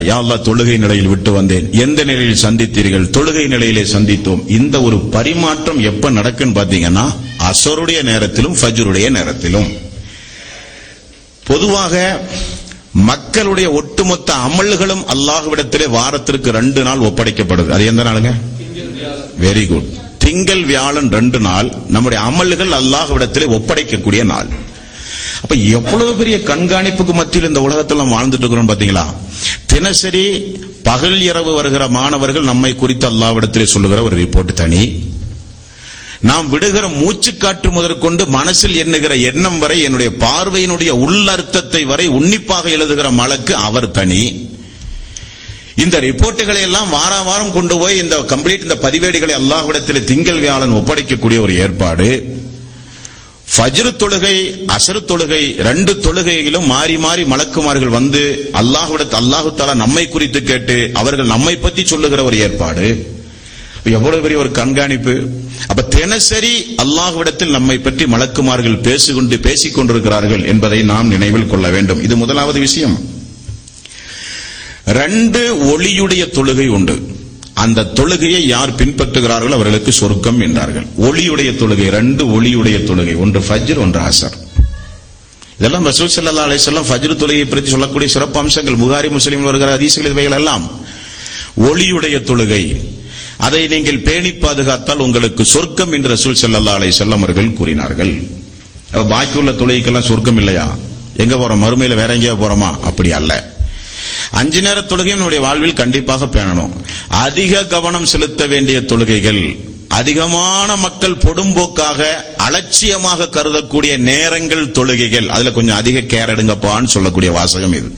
யா அல்லாஹ் தொழுகை நிலையில் விட்டு வந்தேன் எந்த நிலையில் சந்தித்தீர்கள் தொழுகை நிலையிலே சந்தித்தோம் இந்த ஒரு பரிமாற்றம் எப்ப நடக்குன்னு பாத்தீங்கன்னா அசருடைய நேரத்திலும் ஃபஜ்ருடைய நேரத்திலும் பொதுவாக மக்களுடைய ஒட்டுமொத்த அமல்களும் அல்லாஹ்விடத்திலே வாரத்திற்கு ரெண்டு நாள் ஒப்படைக்கப்படுது அது எந்த நாளுங்க வெரி குட் திங்கள் வியாழன் ரெண்டு நாள் நம்முடைய அமல்கள் அல்லாஹ்விடத்திலே ஒப்படைக்கக்கூடிய நாள் அப்ப எவ்வளவு பெரிய கண்காணிப்புக்கு மத்தியில் இந்த உலகத்தில் நம்ம வாழ்ந்துட்டு இருக்கிறோம் பாத்தீங்களா தினசரி பகல் இரவு வருகிற மாணவர்கள் நம்மை குறித்து அல்லாவிடத்திலே சொல்லுகிற ஒரு ரிப்போர்ட் தனி நாம் விடுகிற மூச்சுக்காற்று முதற்கொண்டு மனசில் எண்ணுகிற எண்ணம் வரை என்னுடைய பார்வையினுடைய உள்ளர்த்தத்தை வரை உன்னிப்பாக எழுதுகிற மலக்கு அவர் தனி இந்த ரிப்போர்ட்டுகளை எல்லாம் வார வாரம் கொண்டு போய் இந்த கம்ப்ளீட் இந்த பதிவேடுகளை அல்லாஹ்விடத்தில் திங்கள் வியாழன் ஒப்படைக்கக்கூடிய ஒரு ஏற்பாடு ஃபஜ்ர் தொழுகை அசர் தொழுகை ரெண்டு தொழுகையிலும் மாறி மாறி மலக்குமார்கள் வந்து அல்லாஹ்விடத்து அல்லாஹு தாலா நம்மை குறித்து கேட்டு அவர்கள் நம்மை பத்தி சொல்லுகிற ஒரு ஏற்பாடு அப்ப எவ்வளவு பெரிய ஒரு கண்காணிப்பு அப்ப தினசரி அல்லாஹ்விடத்தில் நம்மை பற்றி மலக்குமார்கள் பேசிக்கொண்டு பேசிக் கொண்டிருக்கிறார்கள் என்பதை நாம் நினைவில் கொள்ள வேண்டும் இது முதலாவது விஷயம் ரெண்டு ஒளியுடைய தொழுகை உண்டு அந்த தொழுகையை யார் பின்பற்றுகிறார்களோ அவர்களுக்கு சொர்க்கம் என்றார்கள் ஒளியுடைய தொழுகை ரெண்டு ஒளியுடைய தொழுகை ஒன்று ஃபஜ்ர் ஒன்று அசர் இதெல்லாம் ரசூல் ஸல்லல்லாஹு அலைஹி வஸல்லம் ஃபஜ்ர் தொழுகையை பற்றி சொல்லக்கூடிய சிறப்பு அம்சங்கள் புகாரி முஸ்லிம் வருகிற ஹதீஸ்கள் இவைகள் எல்லாம் ஒளியுடைய தொழுகை அதை நீங்கள் பேணி பாதுகாத்தால் உங்களுக்கு சொர்க்கம் என்று ரசூல் ஸல்லல்லாஹு அலைஹி வஸல்லம் அவர்கள் கூறினார்கள் அப்ப பாக்கியுள்ள தொழுகைக்கெல்லாம் சொர்க்கம் இல்லையா எங்க போறோம் மறுமையில வேற எங்கேயோ போறோமா அப்படி அல்ல அஞ்சு நேர தொழுகை நம்முடைய வாழ்வில் கண்டிப்பாக பேணணும் அதிக கவனம் செலுத்த வேண்டிய தொழுகைகள் அதிகமான மக்கள் பொடும்போக்காக அலட்சியமாக கருதக்கூடிய நேரங்கள் தொழுகைகள் அதுல கொஞ்சம் அதிக கேர் எடுங்கப்பான்னு சொல்லக்கூடிய வாசகம் இது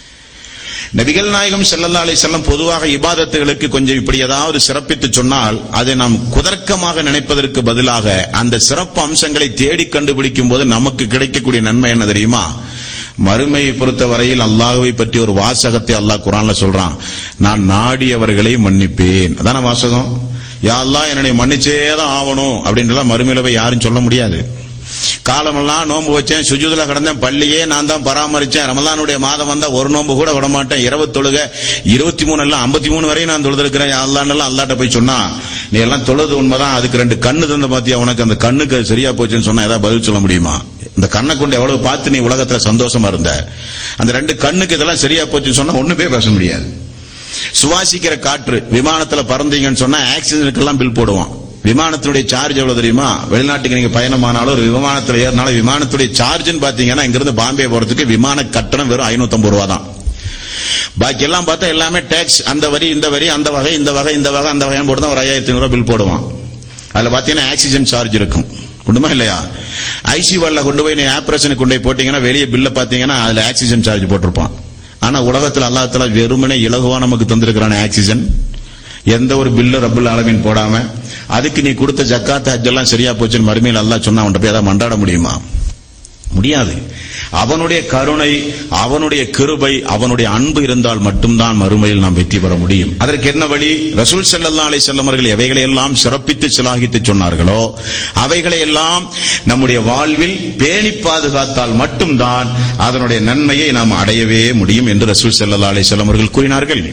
நபிகள் நாயகம் ஸல்லல்லாஹு அலைஹி வஸல்லம் பொதுவாக இபாதத்துகளுக்கு கொஞ்சம் இப்படி ஏதாவது சிறப்பித்து சொன்னால் அதை நாம் குதர்க்கமாக நினைப்பதற்கு பதிலாக அந்த சிறப்பு அம்சங்களை தேடி கண்டுபிடிக்கும் போது நமக்கு கிடைக்கக்கூடிய நன்மை என்ன தெரியுமா மறுமையை பொறுத்த வரையில் அல்லாஹ்வை பற்றி ஒரு வாசகத்தை அல்லாஹ் குரான்ல சொல்றான் நான் நாடியவர்களை மன்னிப்பேன் அதான வாசகம் யா அல்லாஹ் என்னை மன்னிச்சே தான் ஆகணும் அப்படின்றலாம் மறுமையில போய் யாரும் சொல்ல முடியாது காலமெல்லாம் நோன்பு வச்சேன் சுஜூதுல கிடந்தேன் பள்ளியே நான் தான் பராமரிச்சேன் ரமலானுடைய மாதம் வந்தா ஒரு நோன்பு கூட விட மாட்டேன் இரவு தொழுக இருபத்தி மூணு எல்லாம் ஐம்பத்தி மூணு வரையும் நான் தொழுதிருக்கிறேன் அல்லாண்டெல்லாம் அல்லாட்ட போய் சொன்னா நீ எல்லாம் தொழுது உண்மைதான் அதுக்கு ரெண்டு கண்ணு தந்த பாத்தியா உனக்கு அந்த கண்ணுக்கு அது சரியா போச்சுன்னு சொன்னா ஏதாவது பதில் சொல்ல முடியுமா இந்த கண்ணை கொண்டு எவ்வளவு பார்த்து நீ உலகத்துல சந்தோஷமா இருந்த அந்த ரெண்டு கண்ணுக்கு இதெல்லாம் சரியா போச்சுன்னு சொன்னா ஒண்ணுமே பேச முடியாது சுவாசிக்கிற காற்று விமானத்துல பறந்தீங்கன்னு சொன்னா ஆக்சிஜனுக்கெல்லாம் பில் போடுவான் விமானத்தினுடைய சார்ஜ் எவ்வளவு தெரியுமா வெளிநாட்டுக்கு நீங்க பயணமானாலும் ஒரு விமானத்துல ஏறினாலும் விமானத்துடைய சார்ஜ்னு பாத்தீங்கன்னா இங்கிருந்து பாம்பே போறதுக்கு விமான கட்டணம் வெறும் ஐநூத்தி ரூபா தான் பாக்கி எல்லாம் பார்த்தா எல்லாமே டேக்ஸ் அந்த வரி இந்த வரி அந்த வகை இந்த வகை இந்த வகை அந்த வகைன்னு போட்டு தான் ஒரு ஐயாயிரத்தி ஐநூறு பில் போடுவான் அதுல பாத்தீங்கன்னா ஆக்சிஜன் சார்ஜ் இருக்கும் உண்டுமா இல்லையா ஐசி வார்டில் கொண்டு போய் நீ ஆபரேஷனுக்கு கொண்டு போய் போட்டீங்கன்னா வெளியே பில்ல பாத்தீங்கன்னா அதுல ஆக்சிஜன் சார்ஜ் போட்டிருப்பான் ஆனா உலகத்துல அல்லாஹ் வெறுமனே இலகுவா நமக்கு தந்திருக்கிறான ஆக்சிஜன் எந்த ஒரு பில்லு ரப்புல் ஆலமீன் போடாம அதுக்கு நீ கொடுத்த ஜக்காத் ஹஜ் எல்லாம் சரியா போச்சுன்னு மறுமையில் அல்லாஹ் சொன்னா அவன்கிட்ட போய் ஏதாவது மண்டாட முடியுமா முடியாது அவனுடைய கருணை அவனுடைய கிருபை அவனுடைய அன்பு இருந்தால் மட்டும்தான் மறுமையில் நாம் வெற்றி பெற முடியும் அதற்கு என்ன வழி ரசூல் ஸல்லல்லாஹு அலைஹி வஸல்லம் அவர்கள் எவைகளை எல்லாம் சிறப்பித்து சிலாகித்து சொன்னார்களோ அவைகளை எல்லாம் நம்முடைய வாழ்வில் பேணி பாதுகாத்தால் மட்டும்தான் அதனுடைய நன்மையை நாம் அடையவே முடியும் என்று ரசூல் ஸல்லல்லாஹு அலைஹி வஸல்லம் அவர்கள் கூறினார்கள்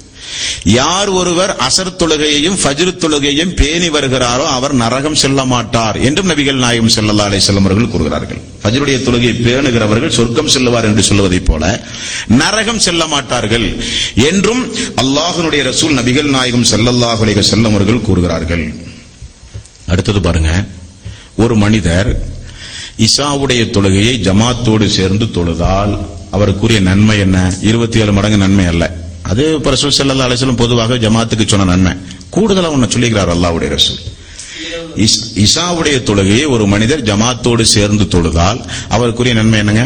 யார் ஒருவர் அசர் தொழுகையையும் ஃபஜ்ர் தொழுகையையும் பேணி வருகிறாரோ அவர் நரகம் செல்ல மாட்டார் என்றும் நபிகள் நாயகம் ஸல்லல்லாஹு அலைஹி வஸல்லம் அவர்கள் கூறுகிறார்கள் ஃபஜ்ருடைய தொழுகையை பேணுகிறவர்கள் சொர்க்கம் செல்லுவார் என்று சொல்வதைப் போல நரகம் செல்ல மாட்டார்கள் என்றும் அல்லாஹ்வுடைய ரசூல் நபிகள் நாயகம் ஸல்லல்லாஹு அலைஹி வஸல்லம் அவர்கள் கூறுகிறார்கள் அடுத்தது பாருங்க ஒரு மனிதர் இசாவுடைய தொழுகையை ஜமாத்தோடு சேர்ந்து தொழுதால் அவருக்குரிய நன்மை என்ன இருபத்தி ஏழு மடங்கு நன்மை அல்ல அது இப்ப ரசூல் ஸல்லல்லாஹு அலைஹி வஸல்லம் பொதுவாக ஜமாத்துக்கு சொன்ன நன்மை கூடுதலா ஒன்னு சொல்லிக்கிறார் அல்லாஹ்வுடைய ரசூல் இஸ்- இசாவுடைய தொழுகையை ஒரு மனிதர் ஜமாத்தோடு சேர்ந்து தொழுதால் அவருக்குரிய நன்மை என்னங்க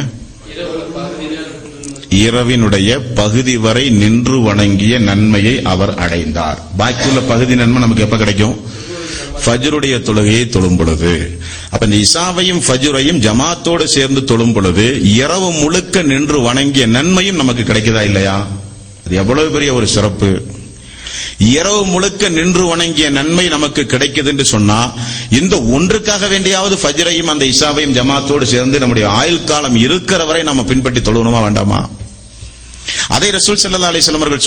இரவினுடைய பகுதி வரை நின்று வணங்கிய நன்மையை அவர் அடைந்தார் பாக்கியுள்ள பகுதி நன்மை நமக்கு எப்ப கிடைக்கும் ஃபஜ்ருடைய தொழுகையை தொழும் பொழுது அப்ப இந்த இசாவையும் ஃபஜ்ரையும் ஜமாத்தோடு சேர்ந்து தொழும் பொழுது இரவு முழுக்க நின்று வணங்கிய நன்மையும் நமக்கு கிடைக்குதா இல்லையா அது எவ்வளவு பெரிய ஒரு சிறப்பு இரவு முழுக்க நின்று வணங்கிய நன்மை நமக்கு கிடைக்குது என்று சொன்னா இந்த ஒன்றுக்காக வேண்டியாவது ஃபஜ்ரையும் அந்த இசாவையும் ஜமாத்தோடு சேர்ந்து நம்முடைய ஆயுள் காலம் இருக்கிற வரை நம்ம பின்பற்றி தொழுவணுமா வேண்டாமா அதை ரசூல் ஸல்லல்லாஹு அலைஹி வஸல்லம் அவர்கள்